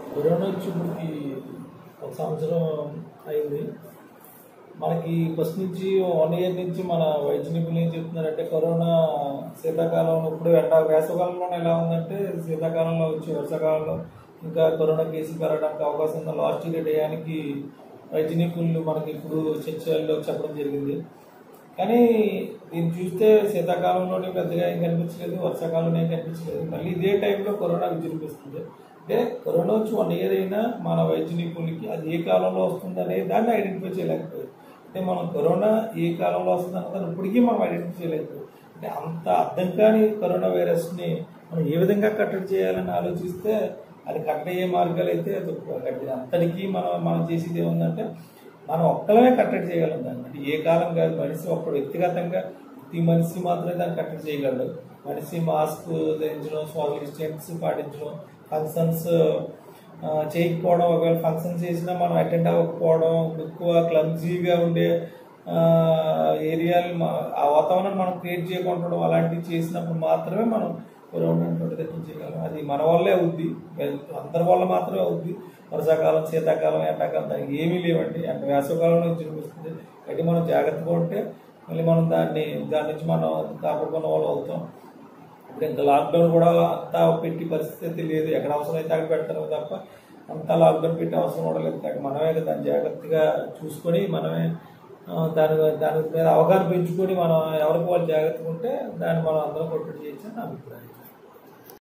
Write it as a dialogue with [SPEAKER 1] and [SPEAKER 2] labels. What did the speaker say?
[SPEAKER 1] corona వచ్చి ఇప్పటికి ఒక సంవత్సరం అయింది మనకి ఫస్ట్ నుంచి వన్ ఇయర్ నుంచి మన వైద్య నిపుణులు ఏం చెప్తున్నారంటే కరోనా శీతాకాలంలో ఇప్పుడు ఎండ వేసవకాలంలో ఎలా ఉందంటే శీతాకాలంలో వచ్చి వర్షాకాలంలో ఇంకా కరోనా కేసులు పెరగడానికి అవకాశం ఉంది లాస్ట్ ఇయర్ టయానికి వైద్య నిపుణులు మనకి ఇప్పుడు చర్చల్లో చెప్పడం జరిగింది కానీ దీన్ని చూస్తే శీతాకాలంలోనే పెద్దగా ఏం కనిపించలేదు వర్షాకాలంలో ఏం కనిపించలేదు మళ్ళీ ఇదే టైంలో కరోనా విజృంభిస్తుంది అంటే కరోనా వచ్చి వన్ ఇయర్ అయినా మన వైద్య నిపుణులకి అది ఏ కాలంలో వస్తుంది అనేది దాన్ని ఐడెంటిఫై చేయలేకపోయారు అంటే మనం కరోనా ఏ కాలంలో వస్తుంది అన్నదాన్ని ఇప్పటికీ మనం ఐడెంటిఫై చేయలేకపోయాం అంటే అంత అర్థం కాని కరోనా వైరస్ని మనం ఏ విధంగా కట్టడి చేయాలని ఆలోచిస్తే అది కట్టయ్యే మార్గాలు అయితే అది కట్టడి అంతటికీ మనం మనం చేసేది ఏముందంటే మనం ఒక్కలమే కట్టడి చేయగలం దాన్ని అంటే ఏ కాలం కాదు మనిషి ఒక్కడు వ్యక్తిగతంగా ప్రతి మనిషి మాత్రమే దాన్ని కట్టడి చేయగలడు మనిషి మాస్క్ ధరించడం సోషల్ డిస్టెన్స్ పాటించడం ఫంక్షన్స్ చేయకపోవడం ఒకవేళ ఫంక్షన్స్ చేసినా మనం అటెండ్ అవ్వకపోవడం ఎక్కువ క్లమ్జీగా ఉండే ఏరియాలు ఆ వాతావరణం మనం క్రియేట్ చేయకుండా ఉండడం అలాంటివి చేసినప్పుడు మాత్రమే మనం కరోనా ప్రొటెక్ట్ చేయగలం అది మన వల్లే అవుద్ది అందరి వల్ల మాత్రమే అవుద్ది వర్షాకాలం శీతాకాలం ఎండాకాలం దానికి ఏమీ లేవండి అంటే వేసవకాలంలో చూపిస్తుంది కాబట్టి మనం జాగ్రత్తగా ఉంటే మళ్ళీ మనం దాన్ని దాని నుంచి మనం కాపాడుకున్న వాళ్ళు అవుతాం ఇప్పుడు ఇంకా లాక్డౌన్ కూడా అంతా పెట్టి పరిస్థితి లేదు ఎక్కడ అవసరం అయితే అక్కడ పెడతారు తప్ప అంతా లాక్డౌన్ పెట్టి అవసరం కూడా లేదు కాబట్టి మనమే దాన్ని జాగ్రత్తగా చూసుకొని మనమే దాని దాని మీద అవగాహన పెంచుకొని మనం ఎవరికి వాళ్ళు జాగ్రత్తగా ఉంటే దాన్ని మనం అందరం కొట్టుడు చేయొచ్చు అని నా అభిప్రాయం